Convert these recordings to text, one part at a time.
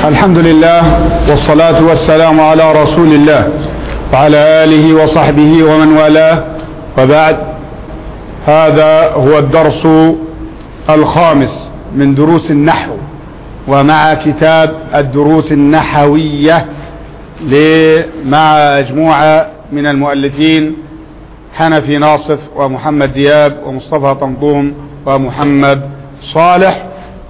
الحمد لله والصلاة والسلام على رسول الله وعلى آله وصحبه ومن والاه وبعد هذا هو الدرس الخامس من دروس النحو ومع كتاب الدروس النحوية مع مجموعة من المؤلفين حنفي ناصف ومحمد دياب ومصطفى طنطوم ومحمد صالح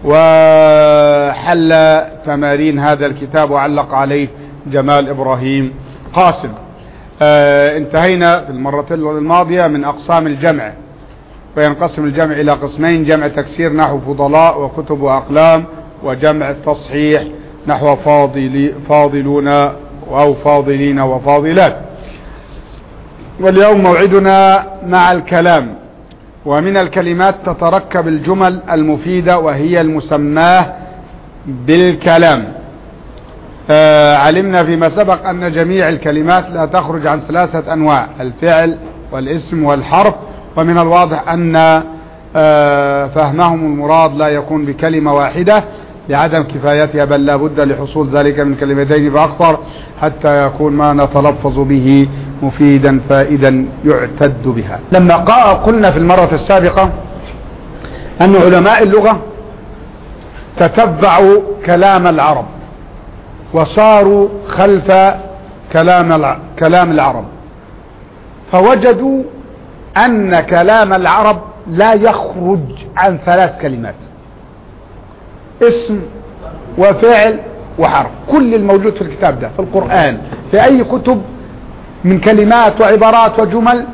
وحل تمارين هذا الكتاب وعلق عليه جمال إبراهيم قاسم آه انتهينا في المرة الماضية من أقسام الجمع وينقسم الجمع إلى قسمين جمع تكسير نحو فضلاء وكتب وأقلام وجمع التصحيح نحو فاضل فاضلون أو فاضلين وفاضلات واليوم موعدنا مع الكلام ومن الكلمات تتركب الجمل المفيدة وهي المسماه بالكلام آه علمنا فيما سبق أن جميع الكلمات لا تخرج عن ثلاثة أنواع الفعل والاسم والحرف ومن الواضح أن آه فهمهم المراد لا يكون بكلمة واحدة لعدم كفايتها بل لا بد لحصول ذلك من كلمتين فأكثر حتى يكون ما نتلفظ به مفيدا فائدا يعتد بها لما قلنا في المرة السابقة أن علماء اللغة تتبعوا كلام العرب وصاروا خلف كلام كلام العرب فوجدوا أن كلام العرب لا يخرج عن ثلاث كلمات اسم وفعل وحرف كل الموجود في الكتاب ده في القرآن في أي كتب من كلمات وعبارات وجمل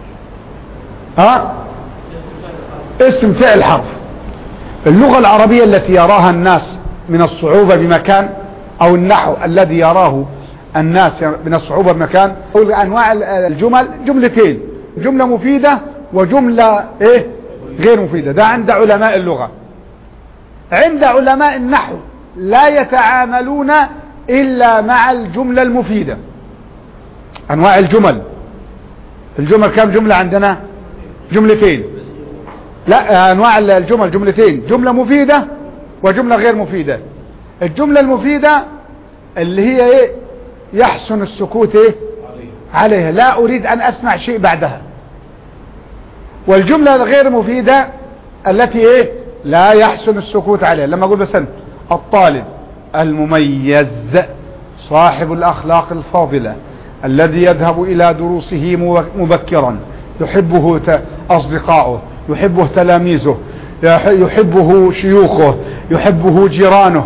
ها اسم فعل حرف اللغة العربية التي يراها الناس من الصعوبة بمكان او النحو الذي يراه الناس من الصعوبة بمكان انواع الجمل جملتين جملة مفيدة وجملة ايه غير مفيدة ده عند علماء اللغة عند علماء النحو لا يتعاملون الا مع الجملة المفيدة انواع الجمل الجمل كم جملة عندنا جملتين لا انواع الجمل جملتين جملة مفيدة وجملة غير مفيدة الجملة المفيدة اللي هي ايه يحسن السكوت ايه عليها لا اريد ان اسمع شيء بعدها والجملة الغير مفيدة التي ايه لا يحسن السكوت عليها لما اقول بس الطالب المميز صاحب الاخلاق الفاضلة الذي يذهب الى دروسه مبكرا يحبه اصدقاؤه يحبه تلاميذه يحبه شيوخه يحبه جيرانه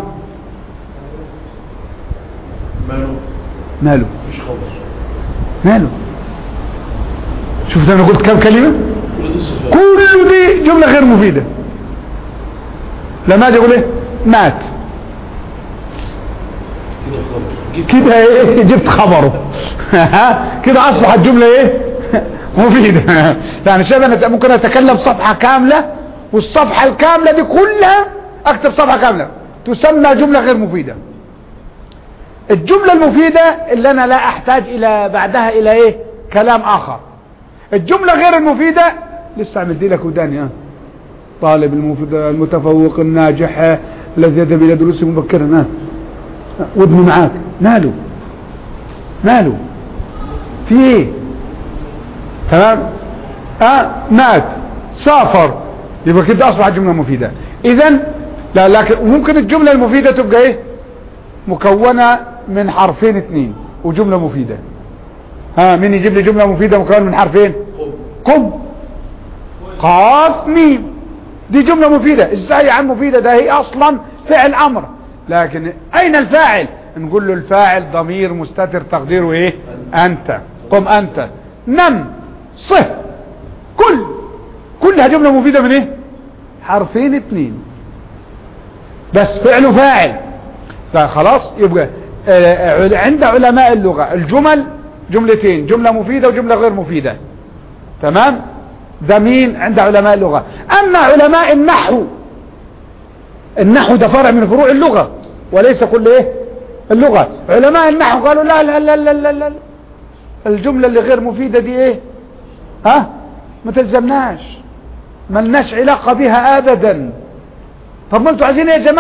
ماله ماله مش خالص ماله شفت انا قلت كم كلمة كل دي جملة غير مفيدة لما اجي اقول ايه مات كده خالص كده ايه جبت خبره كده اصبحت جملة ايه مفيدة يعني شايف انا ممكن اتكلم صفحة كاملة والصفحة الكاملة دي كلها اكتب صفحة كاملة تسمى جملة غير مفيدة الجملة المفيدة اللي انا لا احتاج الى بعدها الى ايه كلام اخر الجملة غير المفيدة لسه عملت لك وداني ها طالب المفيد المتفوق الناجح الذي يذهب الى دروسه مبكرا ها ودني معاك ماله ماله في ايه تمام اه مات سافر يبقى كده اصبحت جملة مفيدة اذا لا لكن ممكن الجملة المفيدة تبقى ايه مكونة من حرفين اثنين وجملة مفيدة ها مين يجيب لي جملة مفيدة مكونة من حرفين قم قاف ميم دي جملة مفيدة ازاي عن مفيدة ده هي اصلا فعل امر لكن اين الفاعل نقول له الفاعل ضمير مستتر تقديره ايه انت قم انت نم صه كل كلها جملة مفيدة من ايه حرفين اثنين بس فعل فاعل فخلاص يبقى آه عند علماء اللغة الجمل جملتين جملة مفيدة وجملة غير مفيدة تمام ده مين عند علماء اللغة اما علماء النحو النحو ده فرع من فروع اللغة وليس كل ايه اللغة علماء النحو قالوا لا لا لا لا لا, لا. الجملة اللي غير مفيدة دي ايه ها ما تلزمناش ملناش علاقة بها ابدا طب ما انتوا عايزين ايه يا جماعة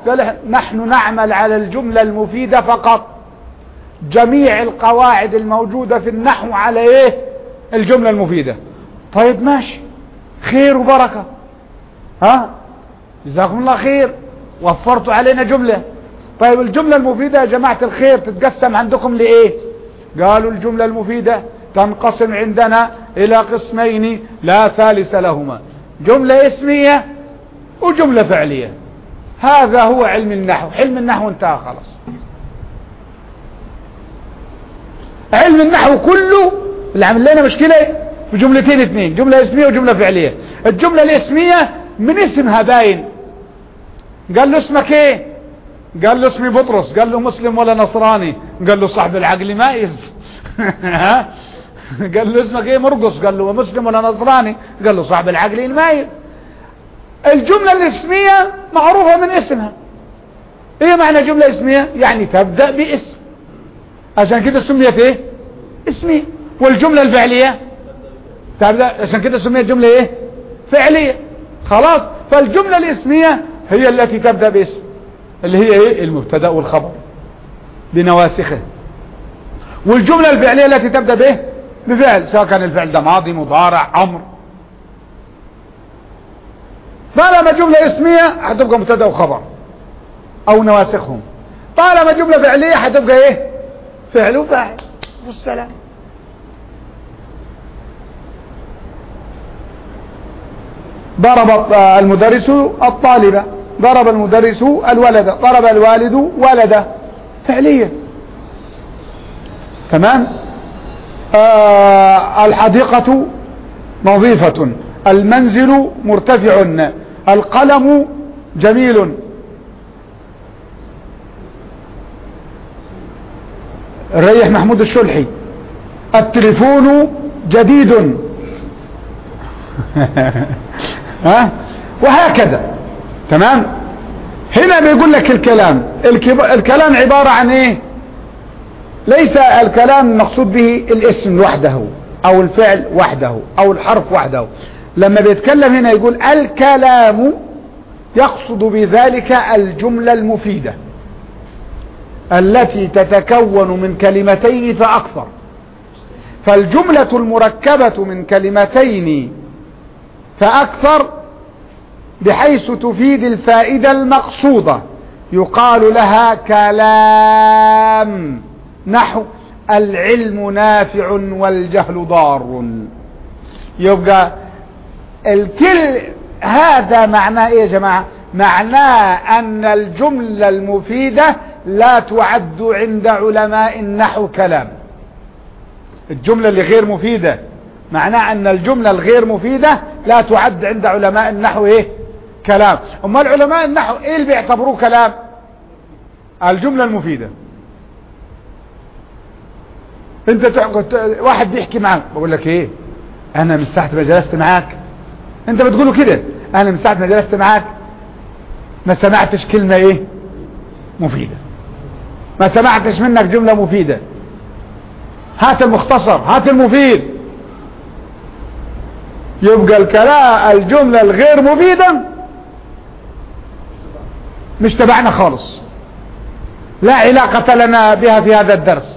قال إح- نحن نعمل على الجملة المفيدة فقط جميع القواعد الموجودة في النحو على ايه الجملة المفيدة طيب ماشي خير وبركة ها جزاكم الله خير وفرتوا علينا جملة طيب الجملة المفيدة يا جماعة الخير تتقسم عندكم لإيه قالوا الجملة المفيدة تنقسم عندنا إلى قسمين لا ثالث لهما جملة اسمية وجملة فعلية هذا هو علم النحو علم النحو انتهى خلاص علم النحو كله اللي عمل لنا مشكلة في جملتين اثنين جملة اسمية وجملة فعلية الجملة الاسمية من اسمها باين قال له اسمك ايه قال له اسمي بطرس قال له مسلم ولا نصراني قال له صاحب العقل مايز ها؟ قال له اسمك ايه مرقص قال له مسلم ولا نصراني قال له صاحب العقل مايز الجملة الاسمية معروفة من اسمها ايه معنى جملة اسمية يعني تبدأ باسم عشان كده سميت ايه اسمية والجملة الفعلية تبدأ عشان كده سميت جملة ايه فعلية خلاص فالجملة الاسمية هي التي تبدأ باسم اللي هي ايه المبتدا والخبر بنواسخه والجملة الفعلية التي تبدأ به بفعل سواء كان الفعل ده ماضي مضارع امر طالما جملة اسمية هتبقى مبتدا وخبر او نواسخهم طالما جملة فعلية هتبقى ايه فعل وفاعل والسلام ضرب المدرس الطالبة ضرب المدرس الولد ضرب الوالد ولده فعليا تمام آه الحديقة نظيفة المنزل مرتفع القلم جميل الريح محمود الشلحي التليفون جديد ها وهكذا تمام هنا بيقول لك الكلام الكب... الكلام عبارة عن ايه ليس الكلام مقصود به الاسم وحده او الفعل وحده او الحرف وحده لما بيتكلم هنا يقول الكلام يقصد بذلك الجملة المفيدة التي تتكون من كلمتين فأكثر فالجملة المركبة من كلمتين فأكثر بحيث تفيد الفائدة المقصودة يقال لها كلام نحو العلم نافع والجهل ضار يبقى الكل هذا معناه ايه يا جماعة معناه ان الجملة المفيدة لا تعد عند علماء النحو كلام الجملة اللي غير مفيدة معناه ان الجملة الغير مفيدة لا تعد عند علماء النحو ايه كلام امال علماء النحو ايه اللي بيعتبروه كلام الجملة المفيدة انت تقعد واحد بيحكي معاك بقول لك ايه انا من ساعة ما جلست معاك انت بتقوله كده انا من ساعة ما جلست معاك ما سمعتش كلمة ايه مفيدة ما سمعتش منك جملة مفيدة هات المختصر هات المفيد يبقى الكلام الجملة الغير مفيدة مش تبعنا خالص لا علاقة لنا بها في هذا الدرس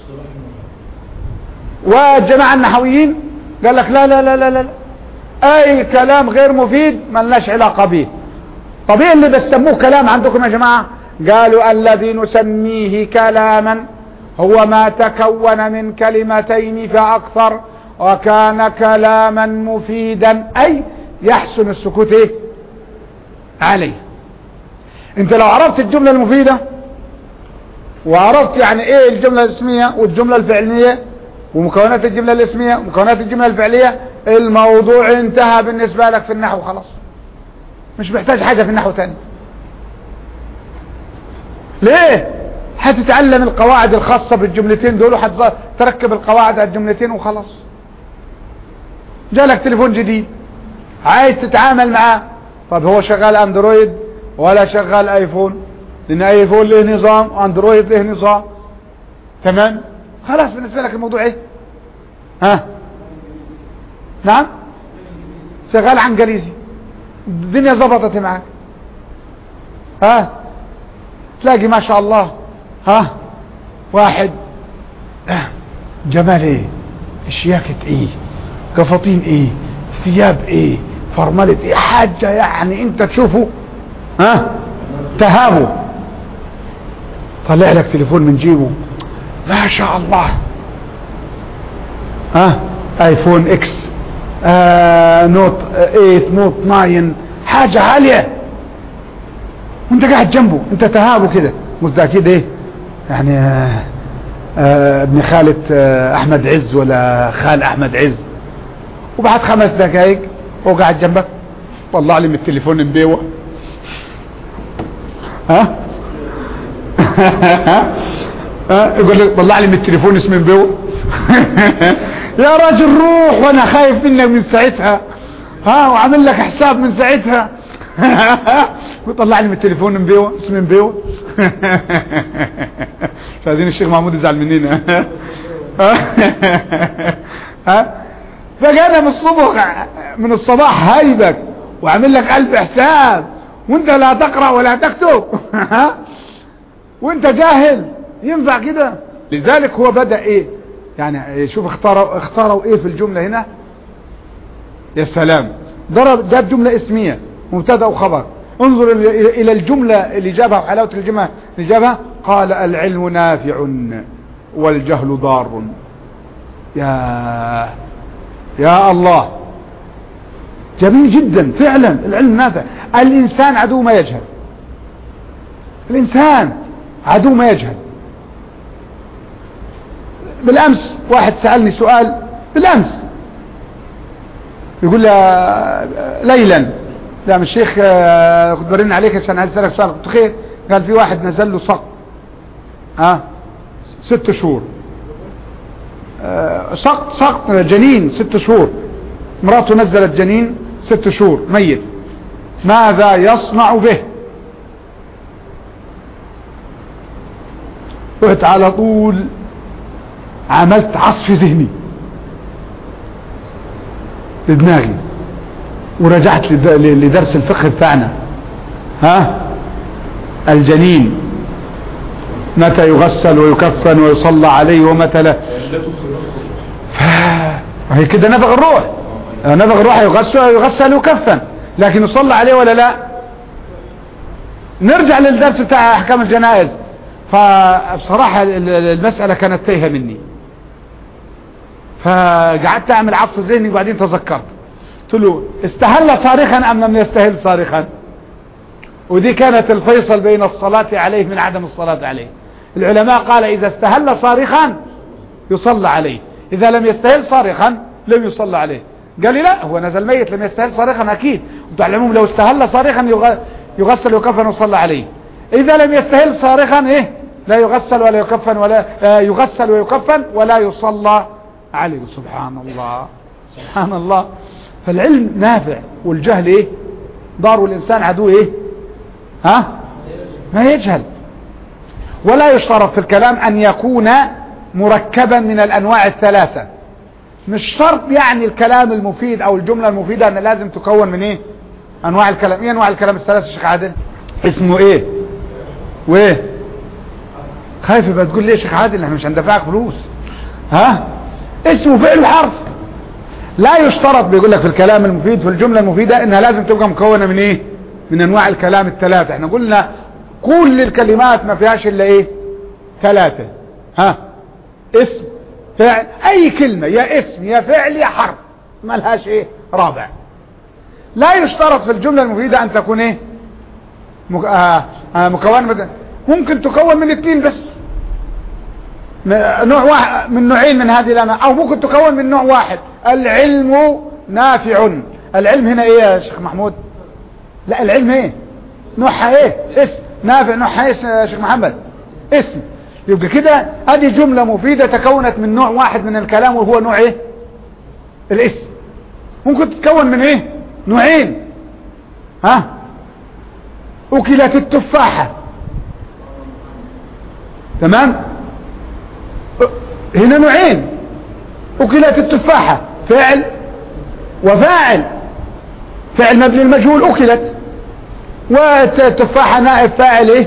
والجماعة النحويين قال لك لا لا لا لا لا اي كلام غير مفيد ما لناش علاقة به طب ايه اللي بسموه كلام عندكم يا جماعة قالوا الذي نسميه كلاما هو ما تكون من كلمتين فاكثر وكان كلاما مفيدا اي يحسن السكوت ايه عليه انت لو عرفت الجملة المفيدة وعرفت يعني ايه الجملة الاسمية والجملة الفعلية ومكونات الجملة الاسمية ومكونات الجملة الفعلية الموضوع انتهى بالنسبة لك في النحو خلاص مش محتاج حاجة في النحو تاني ليه هتتعلم القواعد الخاصة بالجملتين دول وهتركب القواعد على الجملتين وخلاص جالك تليفون جديد عايز تتعامل معاه طب هو شغال اندرويد ولا شغال ايفون لان ايفون له نظام واندرويد له نظام تمام خلاص بالنسبة لك الموضوع ايه ها نعم شغال عن انجليزي الدنيا ظبطت معاك ها تلاقي ما شاء الله ها واحد جمال ايه شياكة ايه قفطين ايه ثياب ايه فرملة ايه حاجة يعني انت تشوفه ها تهابه طلع لك تليفون من جيبه ما شاء الله ها ايفون اكس آه نوت 8 نوت 9 حاجة عالية وانت قاعد جنبه انت تهابه كده قلت اكيد ايه يعني آه آه ابن خالة آه احمد عز ولا خال احمد عز وبعد خمس دقائق هو قاعد جنبك طلع لي من التليفون مبيوه ها ها يقول لك طلع لي من التليفون اسم مبيوه يا راجل روح وانا خايف منك من ساعتها ها وعامل لك حساب من ساعتها وطلع لي من التليفون مبيوه اسم مبيوه فعايزين الشيخ محمود يزعل مننا ها فجانا من الصبح من الصباح هايبك وعامل لك ألف حساب وانت لا تقرأ ولا تكتب وانت جاهل ينفع كده لذلك هو بدأ ايه يعني شوف اختاروا اختاروا ايه في الجملة هنا يا سلام ضرب جاب جملة اسمية مبتدا وخبر انظر الى الجملة اللي جابها وحلاوة الجملة اللي جابها قال العلم نافع والجهل ضار يا يا الله جميل جدا فعلا العلم نافع الانسان عدو ما يجهل الانسان عدو ما يجهل بالامس واحد سألني سؤال بالامس يقول لي ليلا لا مش الشيخ كنت برن عليك عشان عايز اسالك سؤال قلت خير قال في واحد نزل له صق ها ست شهور سقط سقط جنين ست شهور مراته نزلت جنين ست شهور ميت ماذا يصنع به رحت على طول عملت عصف ذهني لدماغي ورجعت لدرس الفقه بتاعنا ها الجنين متى يغسل ويكفن ويصلى عليه ومتى لا هي كده نفغ الروح نفغ الروح يغسل ويغسل ويكفن لكن يصلى عليه ولا لا نرجع للدرس بتاع احكام الجنائز فبصراحة المسألة كانت تايهة مني فقعدت اعمل عصف ذهني وبعدين تذكرت قلت له استهل صارخا ام لم يستهل صارخا ودي كانت الفيصل بين الصلاة عليه من عدم الصلاة عليه العلماء قال اذا استهل صارخا يصلى عليه اذا لم يستهل صارخا لم يصلى عليه قال لي لا هو نزل ميت لم يستهل صارخا اكيد وتعلمون لو استهل صارخا يغسل ويكفن ويصلى عليه اذا لم يستهل صارخا ايه لا يغسل ولا يكفن ولا آه يغسل ويكفن ولا يصلى عليه سبحان الله سبحان الله فالعلم نافع والجهل ايه ضار الانسان عدو ايه ها ما يجهل ولا يشترط في الكلام ان يكون مركبا من الانواع الثلاثة مش شرط يعني الكلام المفيد او الجملة المفيدة ان لازم تكون من ايه انواع الكلام ايه انواع الكلام الثلاثة شيخ عادل اسمه ايه وايه خايف يبقى تقول لي يا شيخ عادل احنا مش هندفعك فلوس ها اسمه فعل حرف لا يشترط بيقول لك في الكلام المفيد في الجملة المفيدة انها لازم تبقى مكونة من ايه من انواع الكلام الثلاثة احنا قلنا كل الكلمات ما فيهاش الا ايه ثلاثة ها اسم فعل اي كلمة يا اسم يا فعل يا حرف ما لهاش ايه رابع لا يشترط في الجملة المفيدة ان تكون ايه مك... آه آه مكونة من ممكن تكون من اثنين بس نوع واحد من نوعين من هذه الانواع او ممكن تكون من نوع واحد العلم نافع العلم هنا ايه يا شيخ محمود لا العلم ايه نوعها ايه اسم نافع نوعها ايه يا شيخ محمد اسم يبقى كده هذه جملة مفيدة تكونت من نوع واحد من الكلام وهو نوع ايه الاسم ممكن تتكون من ايه نوعين ها اكلت التفاحة تمام هنا نوعين اكلت التفاحة فعل وفاعل فعل مبني المجهول اكلت والتفاحة نائب فاعل ايه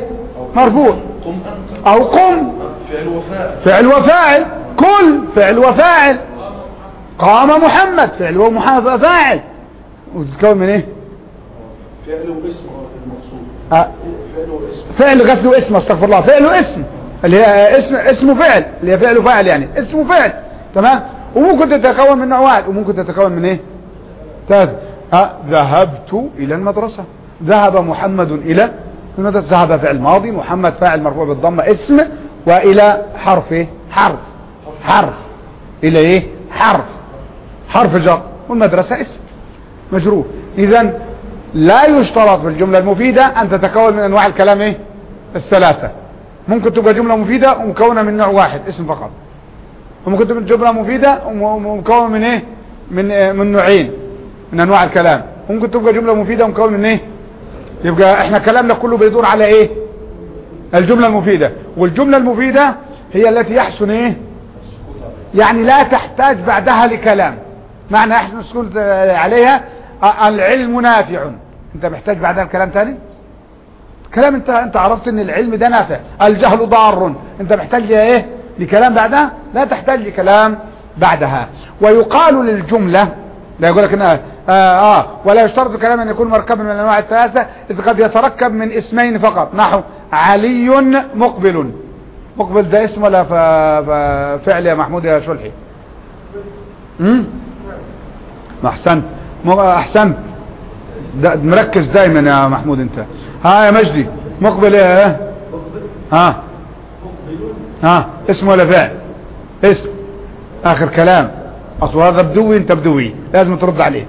مرفوع قم أنت او قم فعل وفاعل فعل وفاعل كل فعل وفاعل قام محمد فعل ومحمد فاعل وتتكون من ايه فعل واسم المقصود آه، فعل واسم فعل غسل واسم استغفر الله فعل واسم اللي هي اسم اسمه فعل اللي هي فعل وفاعل يعني اسمه فعل تمام وممكن تتكون من نوع واحد وممكن تتكون من ايه ثلاثة ها ذهبت الى المدرسة ذهب محمد الى المدرسة ذهب فعل ماضي محمد فاعل مرفوع بالضمة اسم والى حرف ايه حرف حرف الى ايه حرف حرف جر والمدرسة اسم مجرور اذا لا يشترط في الجملة المفيدة ان تتكون من انواع الكلام ايه الثلاثة ممكن تبقى جملة مفيدة ومكونة من نوع واحد اسم فقط وممكن تبقى جملة مفيدة ومكونة من ايه من إيه؟ من نوعين من انواع الكلام ممكن تبقى جملة مفيدة ومكونة من ايه يبقى احنا كلامنا كله بيدور على ايه الجملة المفيدة والجملة المفيدة هي التي يحسن ايه يعني لا تحتاج بعدها لكلام معنى احسن السكوت عليها آه، العلم نافع انت محتاج بعدها الكلام تاني كلام انت انت عرفت ان العلم ده نافع الجهل ضار انت محتاج ليه ايه لكلام بعدها لا تحتاج لكلام بعدها ويقال للجملة لا يقول لك انها آه, اه ولا يشترط الكلام ان يكون مركبا من الانواع الثلاثة اذ قد يتركب من اسمين فقط نحو علي مقبل مقبل ده اسم ولا ف- ف- فعل يا محمود يا شلحي امم ما احسنت م- احسنت ده مركز دايما يا محمود انت ها يا مجدي مقبل ايه ها ها اسم ولا فعل اسم اخر كلام اصل هذا بدوي انت بدوي لازم ترد عليه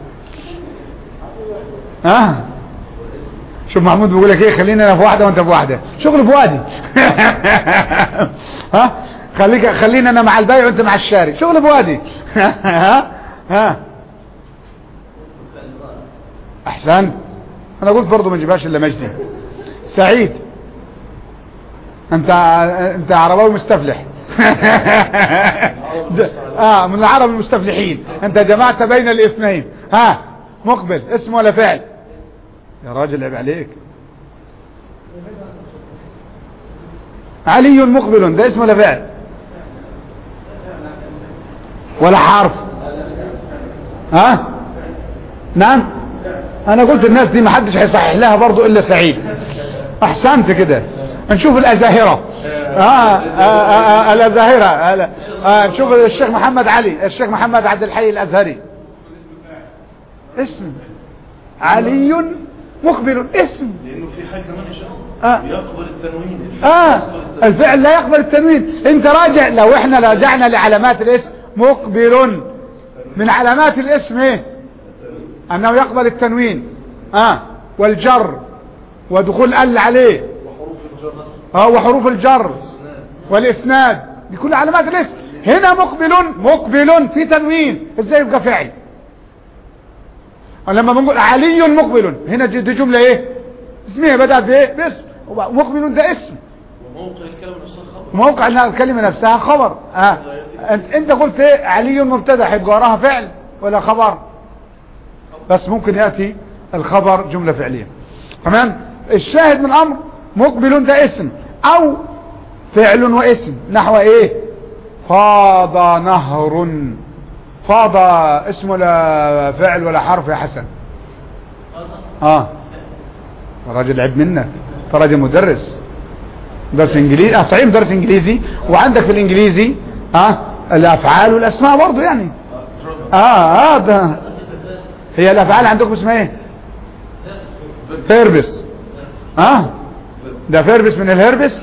ها شوف محمود بيقول لك ايه خلينا انا في واحده وانت في واحده شغل في وادي ها خليك خلينا انا مع البيع وانت مع الشاري شغل في وادي ها ها احسنت انا قلت برضه ما نجيبهاش الا مجدي سعيد انت انت عرباوي مستفلح اه من العرب المستفلحين انت جمعت بين الاثنين ها مقبل اسم ولا فعل يا راجل عيب عليك علي مقبل ده اسم ولا فعل ولا حرف ها نعم انا قلت الناس دي ما حدش هيصحح لها برضو الا سعيد احسنت كده نشوف الازاهرة آه آه آه آه الازاهرة آه آه نشوف الشيخ محمد علي الشيخ محمد عبد الحي الازهري اسم علي مقبل اسم لانه في حاجه كمان يا شيخ آه. يقبل التنوين اه الفعل لا يقبل التنوين انت راجع لو احنا رجعنا لعلامات الاسم مقبل من علامات الاسم ايه انه يقبل التنوين اه والجر ودخول ال عليه وحروف الجر اه وحروف الجر اسناد والاسناد دي كل علامات الاسم هنا مقبل مقبل في تنوين ازاي يبقى فعل لما بنقول علي مقبل هنا دي دي جملة ايه اسمها بدأت بايه باسم مقبل ده اسم وموقع الكلمه نفسها خبر موقع إنها الكلمة نفسها خبر آه. انت انت قلت ايه علي مبتدا هيبقى وراها فعل ولا خبر بس ممكن يأتي الخبر جملة فعلية تمام الشاهد من امر مقبل ده اسم او فعل واسم نحو ايه فاض نهر فاض اسم ولا فعل ولا حرف يا حسن اه راجل عيب منك أنت راجل مدرس درس انجليزي اه صحيح درس انجليزي وعندك في الانجليزي اه الافعال والاسماء برضه يعني اه اه ده هي الافعال عندكم اسمها ايه فيربس اه ده فيربس من الهربس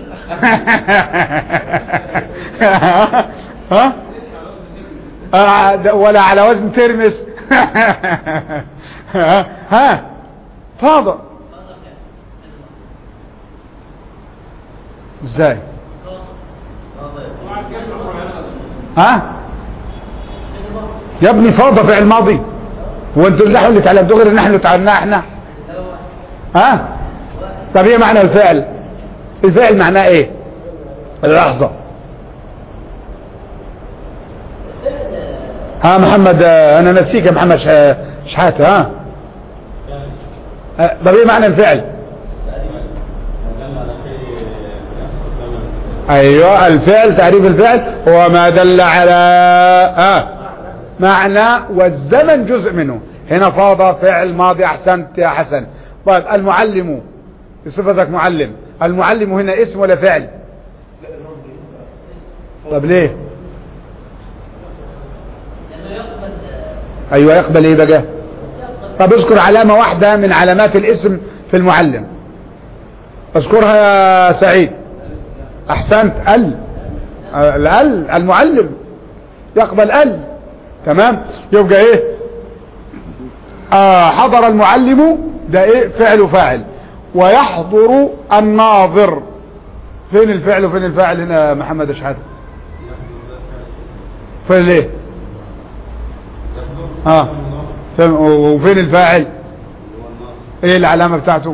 ها آه ده ولا على وزن ترمس ها فاضل ازاي ها يا ابني فاضة فعل ماضي هو انتوا اللي اللي تعلمتوه غير ان احنا اللي تعلمناه احنا ها طب ايه معنى الفعل الفعل معناه ايه اللحظة ها محمد آه، انا نسيك يا محمد ش- شحاتة ها آه، طب ايه معنى الفعل ايوه الفعل تعريف الفعل هو ما دل على آه معنى والزمن جزء منه هنا فاض فعل ماضي احسنت يا حسن طيب المعلم بصفتك معلم المعلم هنا اسم ولا فعل طب ليه ايوه يقبل ايه بقى طب اذكر علامة واحدة من علامات الاسم في المعلم اذكرها يا سعيد احسنت ال ال المعلم يقبل ال تمام يبقى ايه آه حضر المعلم ده ايه فعل وفاعل ويحضر الناظر فين الفعل وفين الفاعل هنا محمد اشحاد فين ليه اه فين وفين الفاعل ايه العلامة بتاعته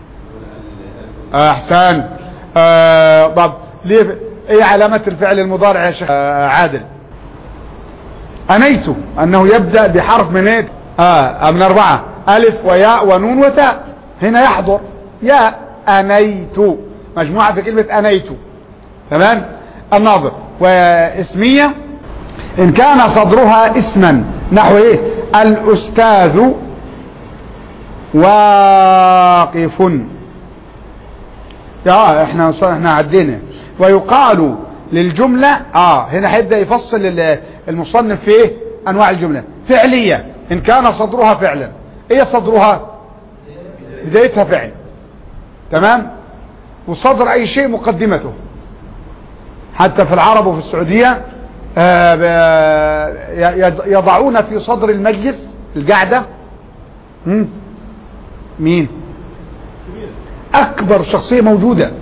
احسن آه طب ليه ايه علامة الفعل المضارع يا شيخ آه عادل انيت انه يبدأ بحرف من ايه اه من اربعة الف وياء ونون وتاء هنا يحضر يا انيت مجموعة في كلمة انيت تمام الناظر واسمية ان كان صدرها اسما نحو ايه الاستاذ واقف يا احنا احنا عدينا ويقال للجملة اه هنا هيبدأ يفصل المصنف في ايه انواع الجملة فعلية ان كان صدرها فعلا ايه صدرها بدايتها فعل تمام وصدر اي شيء مقدمته حتى في العرب وفي السعودية آه يضعون في صدر المجلس القعدة مين اكبر شخصية موجودة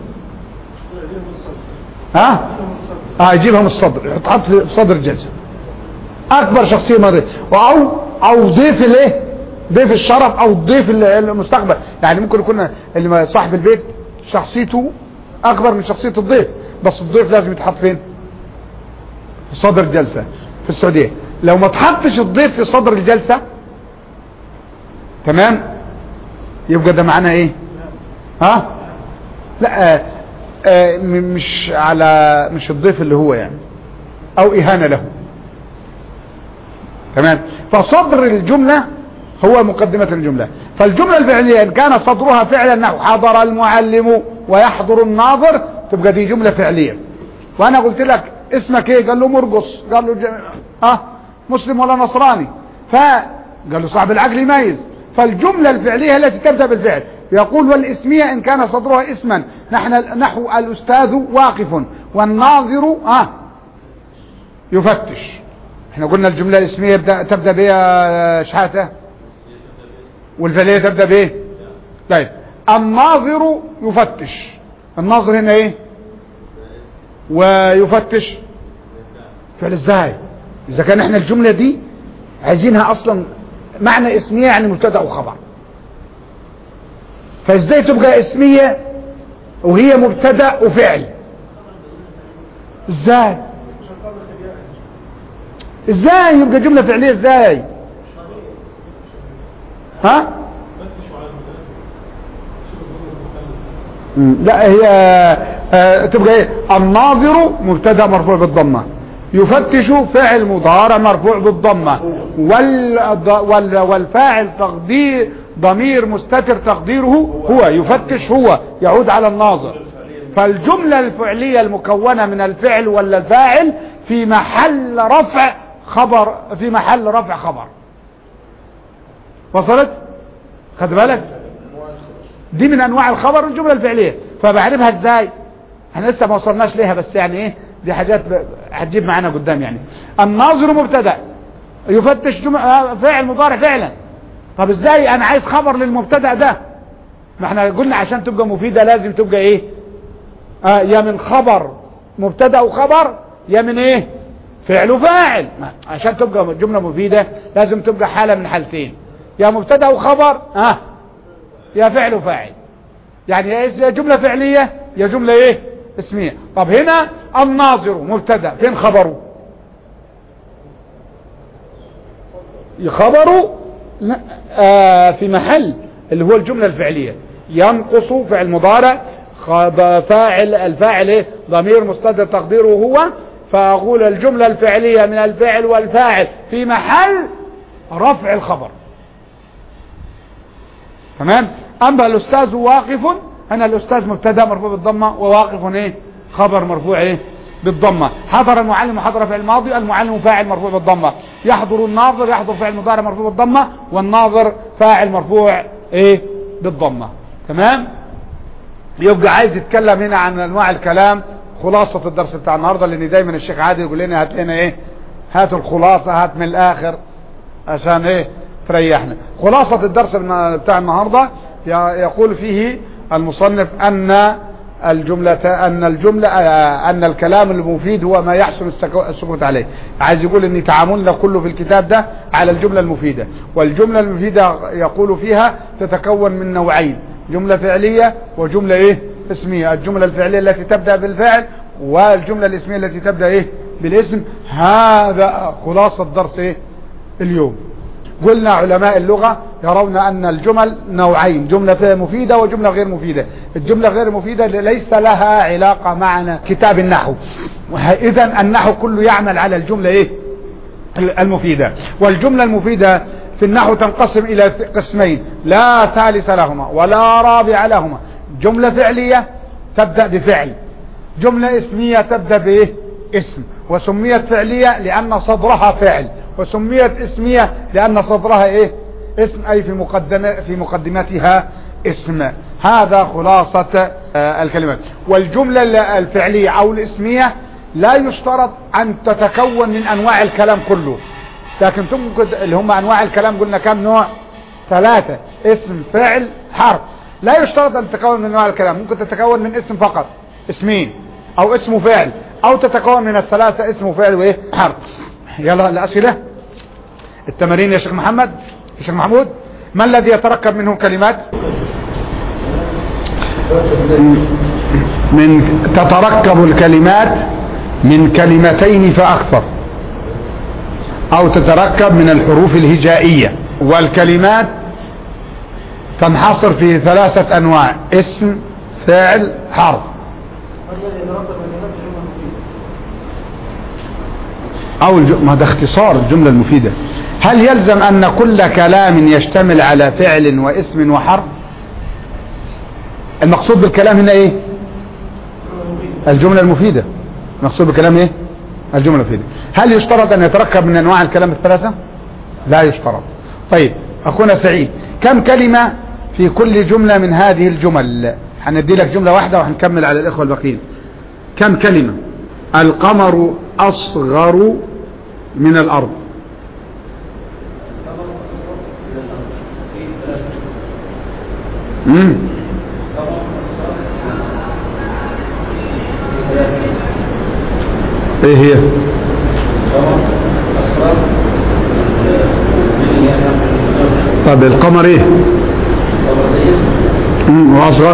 ها اه يجيبها من الصدر يحطها في صدر الجلسة اكبر شخصية مريض او او ضيف الايه ضيف الشرف او الضيف المستقبل يعني ممكن يكون اللي صاحب البيت شخصيته اكبر من شخصية الضيف بس الضيف لازم يتحط فين في صدر الجلسة في السعودية لو ما تحطش الضيف في صدر الجلسة تمام يبقى ده معناه ايه ها لا آه آه مش على مش الضيف اللي هو يعني او اهانة له تمام فصدر الجملة هو مقدمة الجملة فالجملة الفعلية ان كان صدرها فعلا نحو حضر المعلم ويحضر الناظر تبقى دي جملة فعلية وانا قلت لك اسمك ايه قال له مرقص قال له جم... اه مسلم ولا نصراني فقال له صاحب العقل يميز فالجملة الفعلية التي تبدأ بالفعل يقول والاسمية ان كان صدرها اسما نحن نحو الاستاذ واقف والناظر اه يفتش احنا قلنا الجملة الاسمية يبدأ تبدأ بها شحاتة والفعلية تبدأ بايه طيب الناظر يفتش الناظر هنا ايه ويفتش فعل ازاي اذا كان احنا الجملة دي عايزينها اصلا معنى اسمية يعني مبتدا وخبر فازاي تبقى اسمية وهي مبتدا وفعل ازاي ازاي يبقى جملة فعلية ازاي ها لا هي آه تبقى ايه الناظر مبتدا مرفوع بالضمه يفتش فعل مضارع مرفوع بالضمه وال وال والفاعل تقدير ضمير مستتر تقديره هو يفتش هو يعود على الناظر فالجملة الفعلية المكونة من الفعل ولا الفاعل في محل رفع خبر في محل رفع خبر وصلت خد بالك دي من انواع الخبر الجملة الفعلية فبعرفها ازاي احنا لسه ما وصلناش ليها بس يعني ايه دي حاجات هتجيب معانا قدام يعني الناظر مبتدا يفتش جمع فعل مضارع فعلا طب ازاي انا عايز خبر للمبتدا ده ما احنا قلنا عشان تبقى مفيدة لازم تبقى ايه آه يا من خبر مبتدا وخبر يا من ايه فعل وفاعل عشان تبقى جملة مفيدة لازم تبقى حالة من حالتين يا مبتدا وخبر اه يا فعل وفاعل يعني يا جملة فعلية يا جملة ايه اسمية طب هنا الناظر مبتدا فين خبره خبره آه في محل اللي هو الجملة الفعلية ينقص فعل مضارع خ- فاعل الفاعل ايه ضمير مستتر تقديره هو فاقول الجملة الفعلية من الفعل والفاعل في محل رفع الخبر تمام اما الاستاذ واقف انا الاستاذ مبتدا مرفوع بالضمه وواقف ايه خبر مرفوع ايه بالضمه حضر المعلم حضر فعل الماضي المعلم فاعل مرفوع بالضمه يحضر الناظر يحضر فعل مضارع مرفوع بالضمه والناظر فاعل مرفوع ايه بالضمه تمام يبقى عايز يتكلم هنا عن انواع الكلام خلاصة الدرس بتاع النهاردة لان دايما الشيخ عادل يقول لنا هات لنا ايه هات الخلاصة هات من الاخر عشان ايه تريحنا خلاصة الدرس بتاع النهاردة ي- يقول فيه المصنف ان الجملة ان الجملة آه، ان الكلام المفيد هو ما يحسن السكو- السكوت عليه عايز يقول ان تعاملنا كله في الكتاب ده على الجملة المفيدة والجملة المفيدة يقول فيها تتكون من نوعين جملة فعلية وجملة ايه اسمية الجملة الفعلية التي تبدأ بالفعل والجملة الاسمية التي تبدأ ايه بالاسم هذا خلاصة درس ايه اليوم قلنا علماء اللغة يرون أن الجمل نوعين جملة فيها مفيدة وجملة غير مفيدة الجملة غير مفيدة ليس لها علاقة معنا كتاب النحو إذا النحو كله يعمل على الجملة إيه المفيدة والجملة المفيدة في النحو تنقسم إلى قسمين لا ثالث لهما ولا رابع لهما جملة فعلية تبدأ بفعل جملة اسمية تبدأ بإيه اسم وسميت فعلية لأن صدرها فعل وسميت اسمية لأن صدرها إيه اسم أي في مقدمة في مقدمتها اسم هذا خلاصة آه، الكلمات والجملة الفعلية أو الاسمية لا يشترط أن تتكون من أنواع الكلام كله لكن تمكن اللي هم أنواع الكلام قلنا كم نوع ثلاثة اسم فعل حرف لا يشترط أن تتكون من أنواع الكلام ممكن تتكون من اسم فقط اسمين أو اسم فعل أو تتكون من الثلاثة اسم فعل وإيه حرف يلا الأسئلة التمارين يا شيخ محمد يا شيخ محمود ما الذي يتركب منه كلمات من تتركب الكلمات من كلمتين فأكثر أو تتركب من الحروف الهجائية والكلمات تنحصر في ثلاثة أنواع اسم فعل حرف أو الج... ما ده اختصار الجملة المفيدة هل يلزم أن كل كلام يشتمل على فعل واسم وحرف المقصود بالكلام هنا ايه الجملة المفيدة المقصود بالكلام ايه الجملة المفيدة هل يشترط أن يتركب من أنواع الكلام الثلاثة لا يشترط طيب أخونا سعيد كم كلمة في كل جملة من هذه الجمل هندي لك جملة واحدة وهنكمل على الإخوة الباقيين كم كلمة القمر أصغر من الأرض مم. ايه هي طب القمر ايه مم. واصغر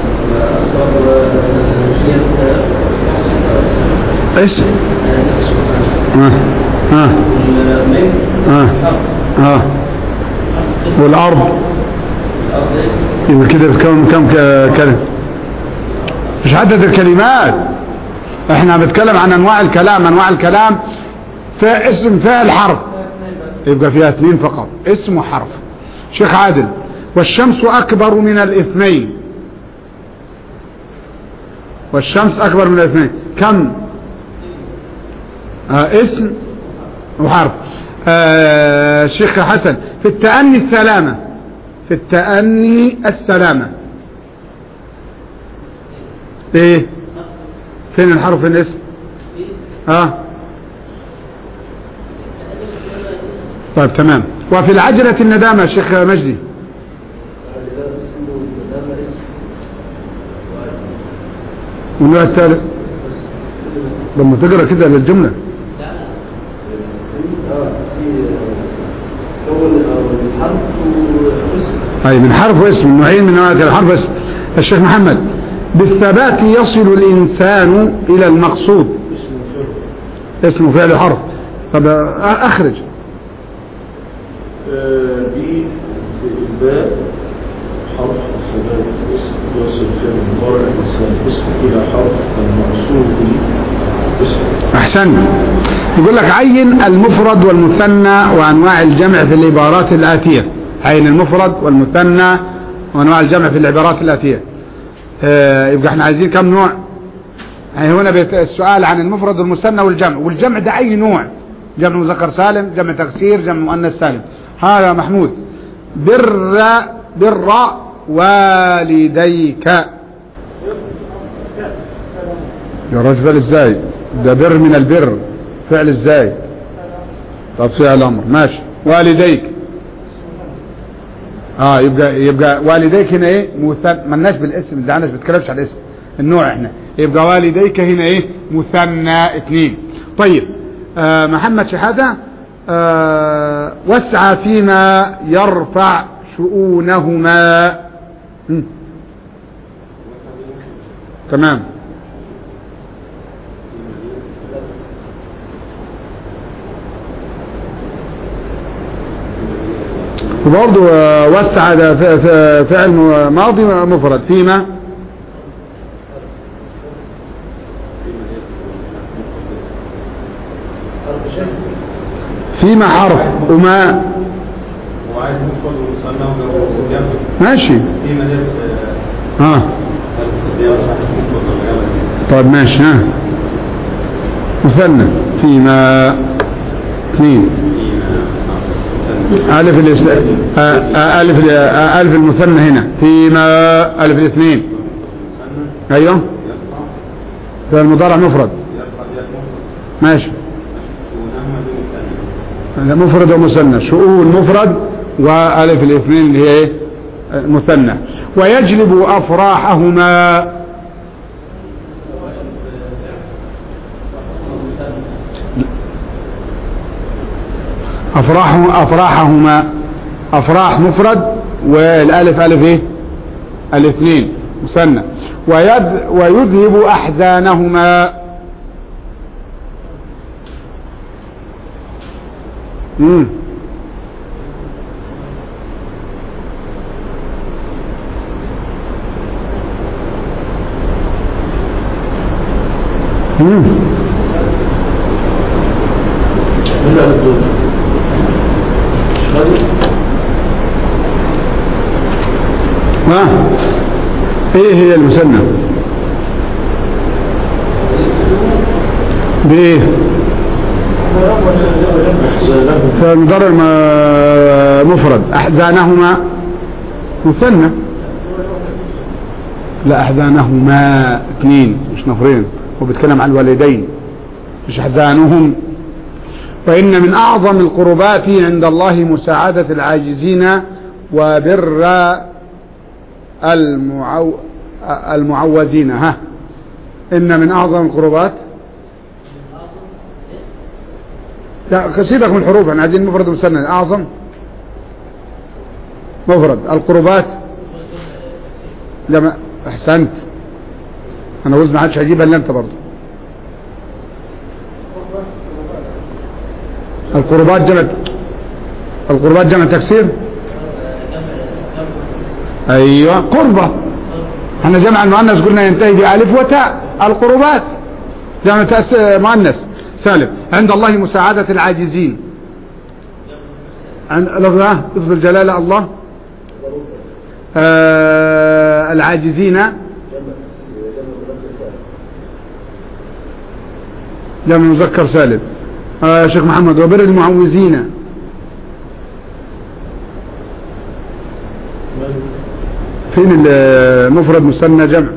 ايش ها ها ها ها والارض يبقى كده كم كم كلمه مش عدد الكلمات احنا بنتكلم عن انواع الكلام انواع الكلام فاسم فعل حرف يبقى فيها اثنين فقط اسم وحرف شيخ عادل والشمس اكبر من الاثنين والشمس اكبر من الاثنين كم آه اسم وحرف آه شيخ حسن في التأني السلامة في التأني السلامة ايه فين الحرف فين الاسم اه طيب تمام وفي العجلة الندامة شيخ مجدي والنوع الثالث لما تقرأ كده للجملة أي من حرف واسم نوعين من نوعات الحرف واسم الشيخ محمد بالثبات يصل الإنسان إلى المقصود اسم فعل حرف طب أخرج بي الباء حرف الثبات اسم يوصل فعل المضارع الإنسان اسم إلى حرف الموصول به اسم احسنت يقول لك عين المفرد والمثنى وانواع الجمع في العبارات الاتيه عين المفرد والمثنى وانواع الجمع في العبارات الاتيه آه، يبقى احنا عايزين كم نوع يعني هنا بيت- السؤال عن المفرد والمثنى والجمع والجمع ده اي نوع جمع مذكر سالم جمع تكسير جمع مؤنث سالم هذا محمود بر بر والديك يا رجل ازاي ده بر من البر فعل ازاي طب فعل امر ماشي والديك اه يبقى يبقى والديك هنا ايه مثنى مالناش بالاسم ده انا بتكلمش على الاسم النوع احنا يبقى والديك هنا ايه مثنى اثنين طيب آه محمد شحاته آه وسعى فيما يرفع شؤونهما مم. تمام وبرضه آه، وسع ده ف- ف- فعل م- ماضي مفرد فيما فيما حرف وما وعايز مفرد ومثنى وجمع ماشي في مدينة ها طيب ماشي ها مثنى فيما اثنين ألف الاس... آه، آه، ألف ال- آه، ألف المثنى هنا فيما ألف الاثنين أيوه ده المضارع مفرد ماشي مفرد ومثنى شؤون مفرد وألف الاثنين اللي هي إيه؟ آه، مثنى ويجلب أفراحهما أفراح أفراحهما أفراح مفرد والألف ألف إيه الاثنين مثنى ويد ويذهب أحزانهما مم. مم. من الدور ها ايه هي المثنى بايه أحزانهم فالمضارع م- مفرد احزانهما مثنى لا احزانهما اثنين مش نفرين هو بيتكلم عن الوالدين مش احزانهم وان من اعظم القربات عند الله مساعدة العاجزين وبر المعو... المعوزين ها ان من اعظم القربات لا سيبك من الحروف احنا عايزين مفرد ومثنى اعظم مفرد القربات لما احسنت انا قلت ما حدش هيجيبها الا انت برضه القربات جمع القربات جمع تكسير ايوه قربة احنا جمع المؤنث قلنا ينتهي بألف وتاء القربات جمع تأس... مؤنث سالم عند الله مساعدة العاجزين عند لفظة لفظ الجلالة الله آه العاجزين جمع مذكر سالم آه شيخ محمد وبر المعوزين فين المفرد مثنى جمع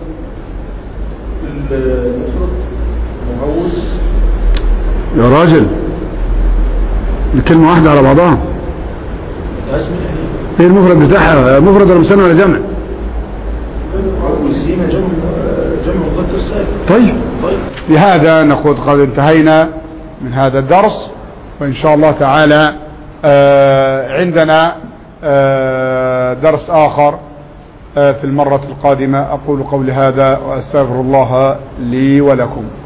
المفرد معوز يا راجل الكلمة واحدة على بعضها ده اسم الحديث ايه المفرد بتاعها مفرد ولا مثنى ولا جمع معوزين جمع جمع مذكر سالم طيب طيب بهذا نقول قد انتهينا من هذا الدرس وإن شاء الله تعالى آه، عندنا آه، درس آخر آه، في المرة القادمة أقول قولي هذا وأستغفر الله لي ولكم